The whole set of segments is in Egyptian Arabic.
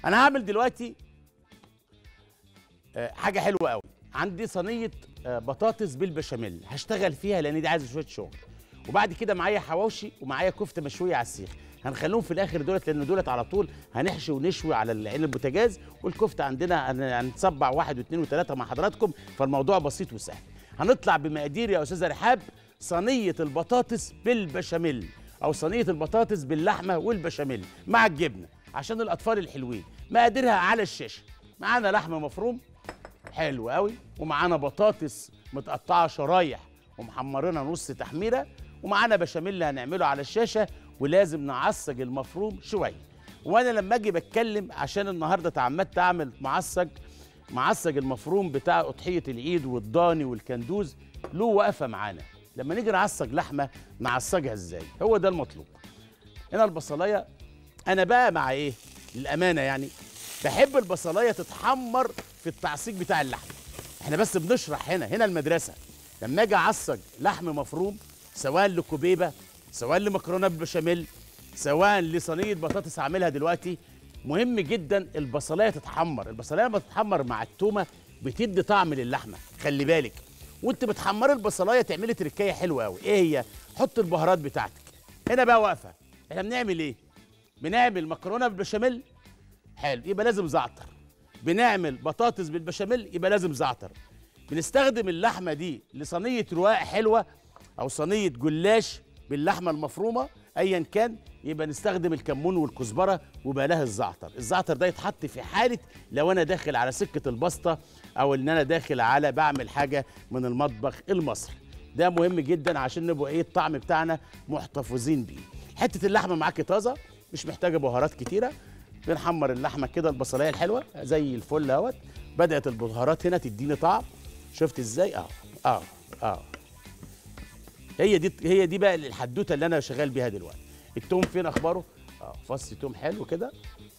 انا هعمل دلوقتي آه، حاجه حلوه قوي عندي صينيه آه، بطاطس بالبشاميل هشتغل فيها لان دي عايزه شويه شغل وبعد كده معايا حواوشي ومعايا كفته مشويه على السيخ هنخليهم في الاخر دولت لان دولت على طول هنحشي ونشوي على العين البوتاجاز والكفته عندنا هن- هنتصبع واحد واثنين وثلاثه مع حضراتكم فالموضوع بسيط وسهل هنطلع بمقادير يا استاذه رحاب صينيه البطاطس بالبشاميل او صينيه البطاطس باللحمه والبشاميل مع الجبنه عشان الاطفال الحلوين مقاديرها على الشاشه معانا لحمه مفروم حلو قوي ومعانا بطاطس متقطعه شرايح ومحمرينها نص تحميره ومعانا بشاميل هنعمله على الشاشه ولازم نعصج المفروم شويه وانا لما اجي بتكلم عشان النهارده تعمدت اعمل معصج معصج المفروم بتاع اضحيه العيد والضاني والكندوز له وقفه معانا لما نيجي نعصج لحمه نعصجها ازاي هو ده المطلوب هنا البصلايه انا بقى مع ايه للامانه يعني بحب البصلايه تتحمر في التعصيج بتاع اللحم احنا بس بنشرح هنا هنا المدرسه لما اجي اعصج لحم مفروم سواء لكوبيبه سواء لمكرونه بالبشاميل سواء لصينيه بطاطس هعملها دلوقتي مهم جدا البصلايه تتحمر البصلايه لما تتحمر مع التومه بتدي طعم للحمه خلي بالك وانت بتحمري البصلايه تعملي تركايه حلوه قوي ايه هي حط البهارات بتاعتك هنا بقى واقفه احنا بنعمل ايه بنعمل مكرونه بالبشاميل حلو يبقى لازم زعتر بنعمل بطاطس بالبشاميل يبقى لازم زعتر بنستخدم اللحمه دي لصينيه رواق حلوه او صينيه جلاش باللحمه المفرومه ايا كان يبقى نستخدم الكمون والكزبره وبلاها الزعتر الزعتر ده يتحط في حاله لو انا داخل على سكه البسطه او ان انا داخل على بعمل حاجه من المطبخ المصري ده مهم جدا عشان نبقى ايه الطعم بتاعنا محتفظين بيه حته اللحمه معاكي طازه مش محتاجه بهارات كتيره بنحمر اللحمه كده البصلايه الحلوه زي الفل اهوت بدات البهارات هنا تديني طعم شفت ازاي اه اه اه هي دي هي دي بقى الحدوته اللي انا شغال بيها دلوقتي التوم فين اخباره اه فص توم حلو كده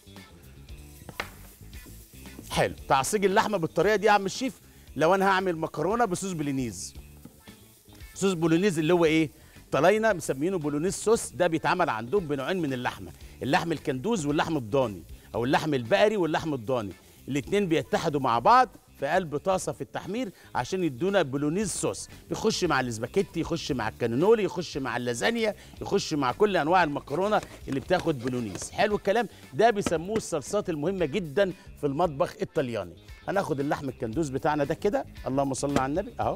حلو تعصيج اللحمه بالطريقه دي يا عم الشيف لو انا هعمل مكرونه بصوص بولينيز صوص بولونيز اللي هو ايه طلاينه مسمينه بولونيز صوص ده بيتعمل عندهم بنوعين من اللحمه اللحم الكندوز واللحم الضاني او اللحم البقري واللحم الضاني الاتنين بيتحدوا مع بعض في قلب طاسه في التحمير عشان يدونا بولونيز صوص يخش مع الاسباجيتي يخش مع الكانونولي يخش مع اللازانيا يخش مع كل انواع المكرونه اللي بتاخد بولونيز حلو الكلام ده بيسموه الصلصات المهمه جدا في المطبخ الطلياني هناخد اللحم الكندوز بتاعنا ده كده اللهم صل على النبي اهو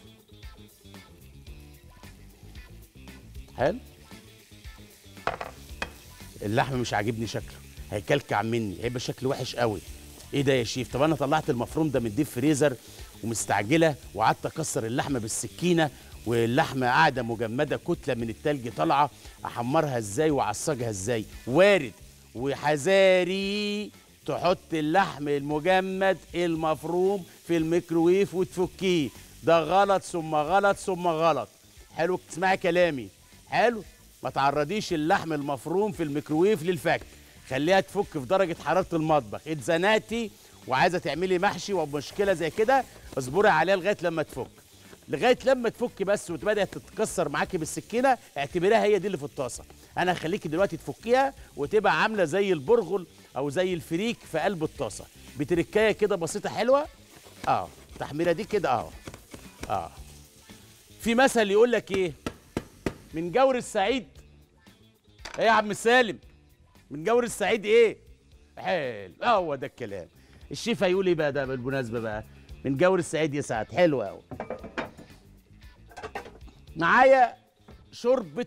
حلو اللحم مش عاجبني شكله هيكلكع مني هيبقى شكله وحش قوي ايه ده يا شيف طب انا طلعت المفروم ده من الديب فريزر ومستعجله وقعدت اكسر اللحمه بالسكينه واللحمه قاعده مجمده كتله من التلج طالعه احمرها ازاي واعصجها ازاي وارد وحذاري تحط اللحم المجمد المفروم في الميكروويف وتفكيه ده غلط ثم غلط ثم غلط حلو تسمعي كلامي حلو ما تعرضيش اللحم المفروم في الميكروويف للفك خليها تفك في درجه حراره المطبخ اتزنقتي وعايزه تعملي محشي ومشكله زي كده اصبري عليها لغايه لما تفك لغايه لما تفك بس وبدات تتكسر معاكي بالسكينه اعتبريها هي دي اللي في الطاسه انا هخليكي دلوقتي تفكيها وتبقى عامله زي البرغل او زي الفريك في قلب الطاسه بتركايه كده بسيطه حلوه اه التحميره دي كده اه اه في مثل يقول لك ايه من جور السعيد ايه يا عم سالم من جور السعيد ايه حلو هو ده الكلام الشيف هيقول ايه بقى ده بالمناسبه بقى من جور السعيد يا سعد حلو قوي معايا شوربه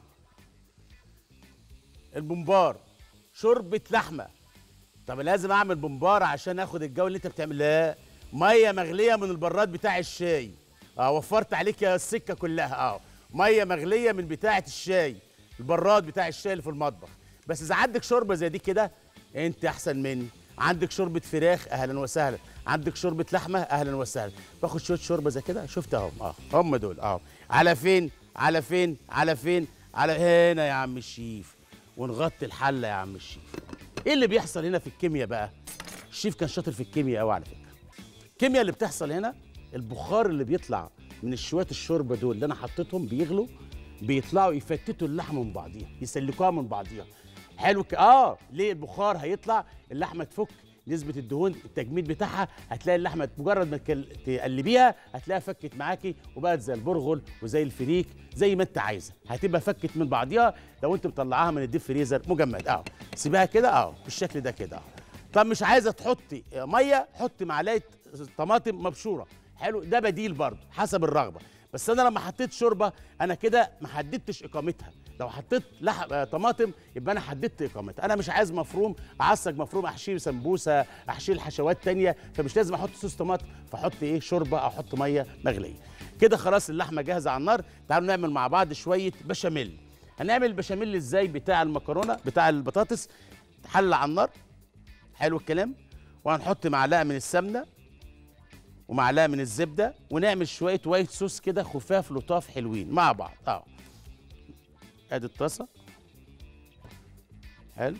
البمبار شوربه لحمه طب لازم اعمل بمبار عشان اخد الجو اللي انت بتعمل لا ميه مغليه من البراد بتاع الشاي اه وفرت عليك يا السكه كلها اه ميه مغليه من بتاعه الشاي البراد بتاع الشاي اللي في المطبخ بس اذا عندك شوربه زي دي كده انت احسن مني عندك شوربه فراخ اهلا وسهلا عندك شوربه لحمه اهلا وسهلا باخد شويه شوربه زي كده شفت اهو اه هم دول اه على فين على فين على فين على هنا يا عم الشيف ونغطي الحله يا عم الشيف ايه اللي بيحصل هنا في الكيمياء بقى الشيف كان شاطر في الكيمياء قوي على فكره الكيمياء اللي بتحصل هنا البخار اللي بيطلع من الشويات الشوربه دول اللي انا حطيتهم بيغلوا بيطلعوا يفتتوا اللحمه من بعضيها يسلكوها من بعضيها حلو ك... اه ليه البخار هيطلع اللحمه تفك نسبة الدهون التجميد بتاعها هتلاقي اللحمة مجرد ما تكل- تقلبيها هتلاقيها فكت معاكي وبقت زي البرغل وزي الفريك زي ما انت عايزة هتبقى فكت من بعضيها لو انت مطلعاها من الديب فريزر مجمد اه سيبها كده اه بالشكل ده كده اه طب مش عايزة تحطي مية حطي معلقة طماطم مبشورة حلو ده بديل برضه حسب الرغبة بس انا لما حطيت شوربه انا كده ما حددتش اقامتها لو حطيت لح... آه، طماطم يبقى انا حددت اقامتها انا مش عايز مفروم اعصج مفروم احشيه سمبوسه احشيه الحشوات تانية فمش لازم احط صوص طماطم فاحط ايه شوربه او احط ميه مغليه كده خلاص اللحمه جاهزه على النار تعالوا نعمل مع بعض شويه بشاميل هنعمل البشاميل ازاي بتاع المكرونه بتاع البطاطس حله على النار حلو الكلام وهنحط معلقه من السمنه ومعلقه من الزبده ونعمل شويه وايت صوص كده خفاف لطاف حلوين مع بعض اه ادي الطاسه حلو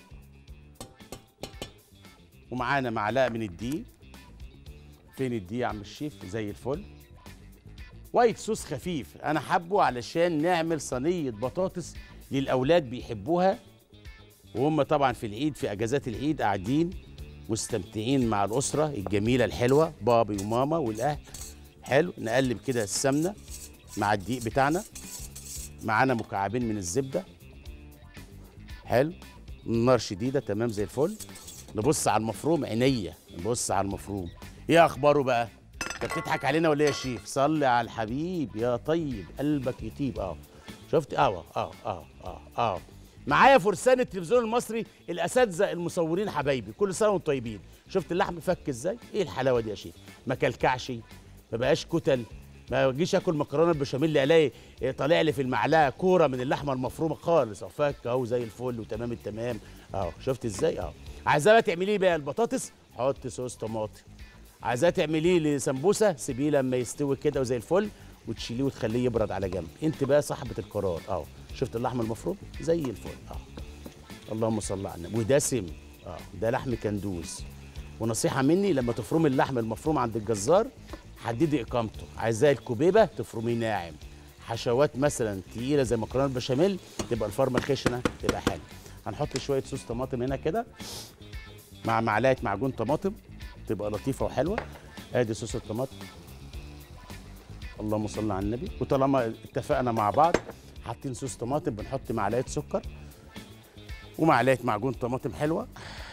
ومعانا معلقه من الدقيق فين الدقيق يا عم الشيف زي الفل وايت صوص خفيف انا حابه علشان نعمل صينيه بطاطس للاولاد بيحبوها وهم طبعا في العيد في اجازات العيد قاعدين مستمتعين مع الاسره الجميله الحلوه بابي وماما والاهل حلو نقلب كده السمنه مع الدقيق بتاعنا معانا مكعبين من الزبده حلو النار شديده تمام زي الفل نبص على المفروم عينيا نبص على المفروم ايه اخباره بقى انت بتضحك علينا ولا ايه يا شيف صلي على الحبيب يا طيب قلبك يطيب اه شفت اه اه اه اه اه معايا فرسان التلفزيون المصري الاساتذه المصورين حبايبي كل سنه وانتم طيبين شفت اللحم فك ازاي ايه الحلاوه دي يا شيف ما كلكعش ما بقاش كتل ما اجيش اكل مكرونه بالبشاميل الاقي إيه طالع لي في المعلقه كوره من اللحمه المفرومه خالص اهو فك اهو زي الفل وتمام التمام اهو شفت ازاي اهو عايزاه بقى تعمليه إيه بقى البطاطس حط صوص طماطم عايزاه تعمليه لسمبوسه سيبيه لما يستوي كده وزي الفل وتشيليه وتخليه يبرد على جنب انت بقى صاحبه القرار اهو شفت اللحم المفروم زي الفل اه اللهم صل على النبي ودسم اه ده لحم كندوز ونصيحه مني لما تفرمي اللحم المفروم عند الجزار حددي اقامته عايزاه الكوبيبه تفرميه ناعم حشوات مثلا تقيله زي مكرونه البشاميل تبقى الفرمه خشنه تبقى حلوه هنحط شويه صوص طماطم هنا كده مع معلقه معجون طماطم تبقى لطيفه وحلوه ادي صوص الطماطم اللهم صل على النبي وطالما اتفقنا مع بعض حاطين صوص طماطم بنحط معلقه سكر ومعلقه معجون طماطم حلوه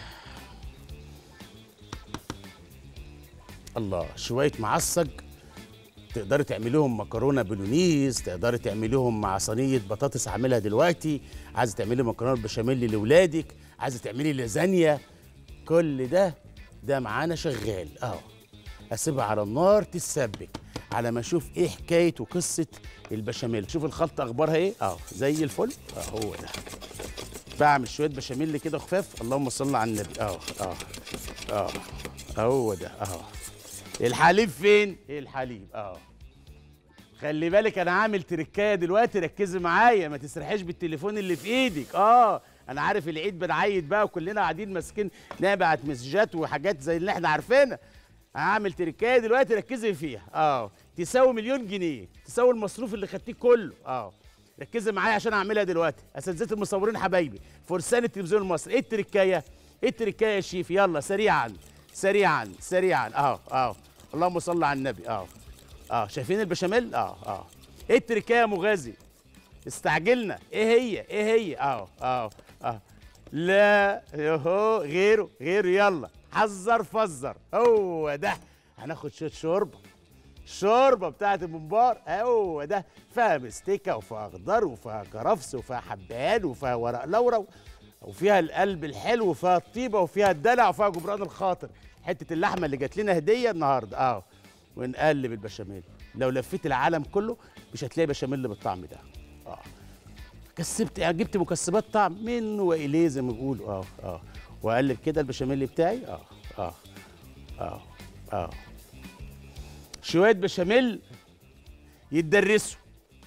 الله شويه معصج تقدري تعمليهم مكرونه بولونيز تقدري تعمليهم مع صينيه بطاطس عاملها دلوقتي عايزه تعملي مكرونه بشاميل لاولادك عايزه تعملي لازانيا كل ده ده معانا شغال اه اسيبها على النار تتسبك على ما اشوف ايه حكايه وقصه البشاميل شوف الخلطه اخبارها ايه اه زي الفل اه هو ده بعمل شويه بشاميل كده خفاف اللهم صل على النبي اه اه اه هو ده اه الحليب فين ايه الحليب اه خلي بالك انا عامل تركايه دلوقتي ركزي معايا ما تسرحيش بالتليفون اللي في ايدك اه انا عارف العيد بنعيد بقى وكلنا قاعدين ماسكين نبعت مسجات وحاجات زي اللي احنا عارفينها هعمل تركايه دلوقتي ركزي فيها اه تساوي مليون جنيه تساوي المصروف اللي خدتيه كله اه ركزي معايا عشان اعملها دلوقتي اساتذه المصورين حبايبي فرسان التلفزيون المصري ايه التركايه ايه التركايه يا شيف يلا سريعا سريعا سريعا اه اه اللهم صل على النبي اه اه شايفين البشاميل اه اه ايه التركايه يا مغازي استعجلنا ايه هي ايه هي اه اه اه لا يهو غيره غيره يلا حذر فزر هو ده هناخد شويه شوربه الشوربه بتاعت الممبار هو ده فيها مستكه وفيها خضار وفيها كرفس وفيها حبهان وفيها ورق لورا وفيها القلب الحلو وفيها الطيبه وفيها الدلع وفيها جبران الخاطر حته اللحمه اللي جات لنا هديه النهارده اه ونقلب البشاميل لو لفيت العالم كله مش هتلاقي بشاميل بالطعم ده اه كسبت يعني جبت مكسبات طعم من واليه زي ما بيقولوا اه اه واقلب كده البشاميل بتاعي اه اه اه اه شويه بشاميل يتدرسوا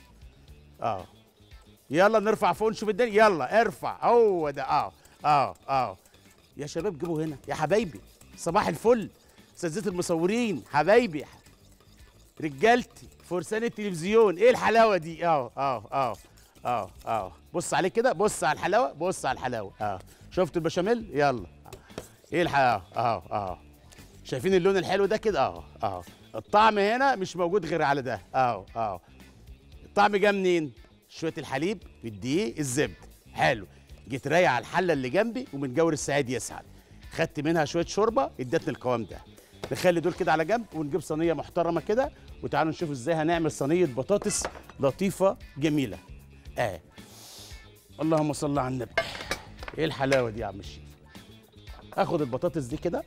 اه يلا نرفع فوق نشوف الدنيا يلا ارفع هو ده اه اه اه يا شباب جيبوا هنا يا حبايبي صباح الفل اساتذه المصورين حبايبي رجالتي فرسان التلفزيون ايه الحلاوه دي اه اه اه اه اه بص عليه كده بص على الحلاوه بص على الحلاوه اه شفت البشاميل يلا ايه الحلاوه اه اه شايفين اللون الحلو ده كده اه اه الطعم هنا مش موجود غير على ده اه اه الطعم جه منين شويه الحليب الدقيق الزبد حلو جيت رايح على الحله اللي جنبي ومن جور السعيد يسعد خدت منها شويه شوربه ادتني القوام ده نخلي دول كده على جنب ونجيب صينيه محترمه كده وتعالوا نشوف ازاي هنعمل صينيه بطاطس لطيفه جميله اه اللهم صل على النبي ايه الحلاوه دي يا عم الشيف اخد البطاطس دي كده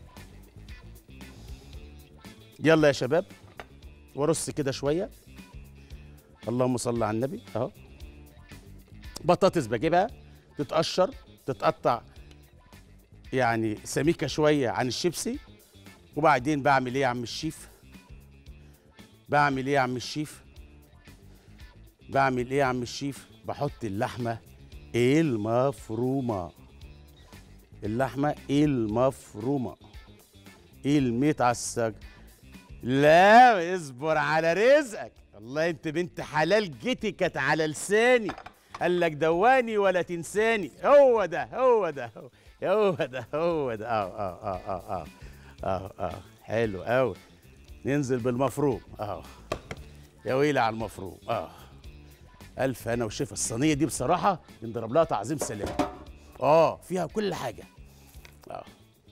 يلا يا شباب وارص كده شويه اللهم صل على النبي اهو بطاطس بجيبها تتقشر تتقطع يعني سميكه شويه عن الشيبسي وبعدين بعمل ايه يا عم الشيف بعمل ايه يا عم الشيف بعمل ايه يا عم الشيف بحط اللحمه المفرومه اللحمه المفرومه المتعسج لا اصبر على رزقك والله انت بنت حلال جيتي كانت على لساني قال لك دواني ولا تنساني هو ده هو ده هو, هو ده هو ده اه اه اه اه اه اه اه حلو قوي ننزل بالمفروم اه يا ويلي على المفروم اه الف انا وشيف الصينيه دي بصراحه نضرب لها تعظيم سلام اه فيها كل حاجه اه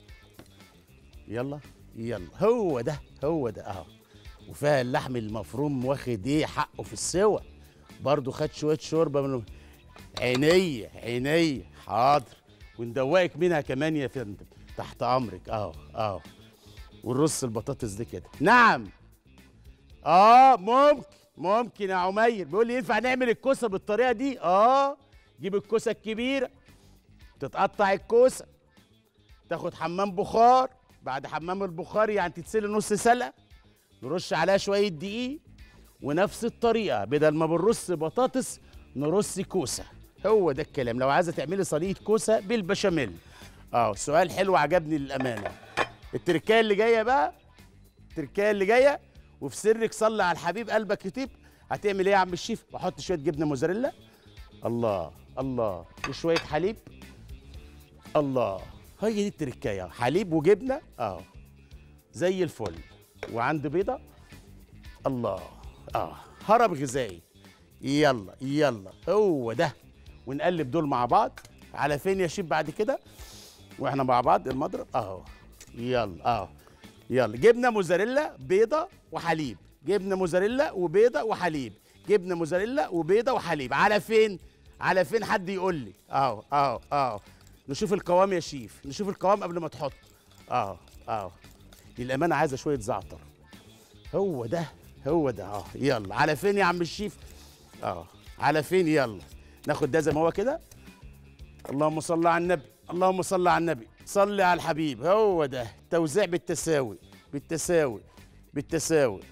يلا يلا هو ده هو ده اهو وفيها اللحم المفروم واخد ايه حقه في السوا برضو خد شويه شوربه من عينيا عينيا حاضر وندوقك منها كمان يا فندم تحت امرك اهو اهو والرص البطاطس دي كده نعم اه ممكن ممكن يا عمير بيقول لي ينفع نعمل الكوسه بالطريقه دي اه جيب الكوسه الكبيره تتقطع الكوسه تاخد حمام بخار بعد حمام البخار يعني تتسلق نص سلقه نرش عليها شويه دقيق ونفس الطريقه بدل ما بنرص بطاطس نرص كوسه هو ده الكلام لو عايزه تعملي صينيه كوسه بالبشاميل اه سؤال حلو عجبني للامانه التركايه اللي جايه بقى التركايه اللي جايه وفي سرك صلي على الحبيب قلبك يطيب هتعمل ايه يا عم الشيف بحط شويه جبنه موزاريلا الله الله وشويه حليب الله هي دي التركايه حليب وجبنه اه زي الفل وعند بيضه الله اه هرم غذائي يلا يلا هو ده ونقلب دول مع بعض على فين يا شيف بعد كده واحنا مع بعض المضرب اهو يلا اهو يلا جبنه موزاريلا بيضه وحليب جبنه موزاريلا وبيضه وحليب جبنه موزاريلا وبيضه وحليب على فين على فين حد يقول لي اهو اهو اهو نشوف القوام يا شيف نشوف القوام قبل ما تحط اهو اهو للامانه عايزه شويه زعتر هو ده هو ده اه يلا على فين يا عم الشيف اه على فين يلا ناخد ده زي ما هو كده اللهم صل على النبي اللهم صل على النبي صل على الحبيب هو ده توزيع بالتساوي بالتساوي بالتساوي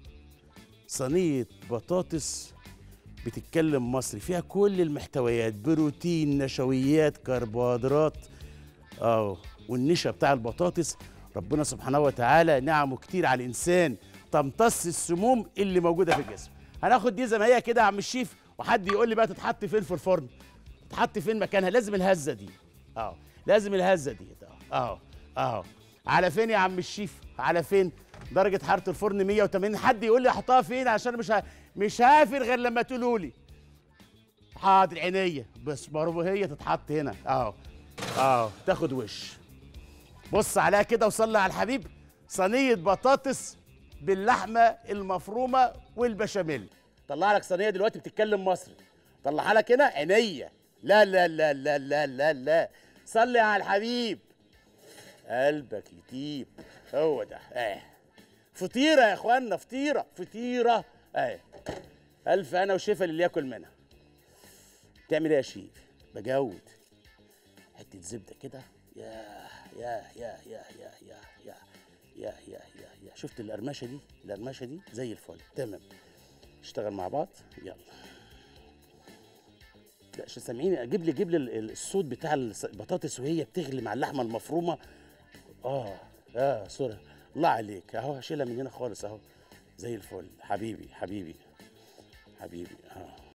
صينية بطاطس بتتكلم مصري فيها كل المحتويات بروتين نشويات كربوهيدرات اه والنشا بتاع البطاطس ربنا سبحانه وتعالى نعمه كتير على الانسان تمتص السموم اللي موجوده في الجسم هناخد دي زي ما هي كده يا عم الشيف وحد يقول لي بقى تتحط فين في الفرن تتحط فين مكانها لازم الهزه دي اه لازم الهزه دي اه اه اه على فين يا عم الشيف على فين درجه حراره الفرن 180 حد يقول لي احطها فين عشان مش ه... مش هافر غير لما تقولوا لي حاضر عينيا بس برضه هي تتحط هنا اه اه تاخد وش بص عليها كده وصلي على الحبيب صينيه بطاطس باللحمه المفرومه والبشاميل طلع لك صينيه دلوقتي بتتكلم مصري طلعها لك هنا عينيا لا لا لا لا لا لا لا صلي على الحبيب قلبك يطيب هو ده اه فطيره يا اخوانا فطيره فطيره اه الف انا وشفا اللي ياكل منها تعمل ايه يا شيف بجود حته زبده كده يا يا يا يا يا يا يا يا يا يا يا شفت القرمشه دي القرمشه دي زي الفل تمام اشتغل مع بعض يلا لا عشان سامعيني اجيب لي جيب لي ال- ال- الصوت بتاع الس- البطاطس وهي بتغلي مع اللحمه المفرومه اه اه سوري الله عليك اهو هشيلها من هنا خالص اهو زي الفل حبيبي حبيبي حبيبي اه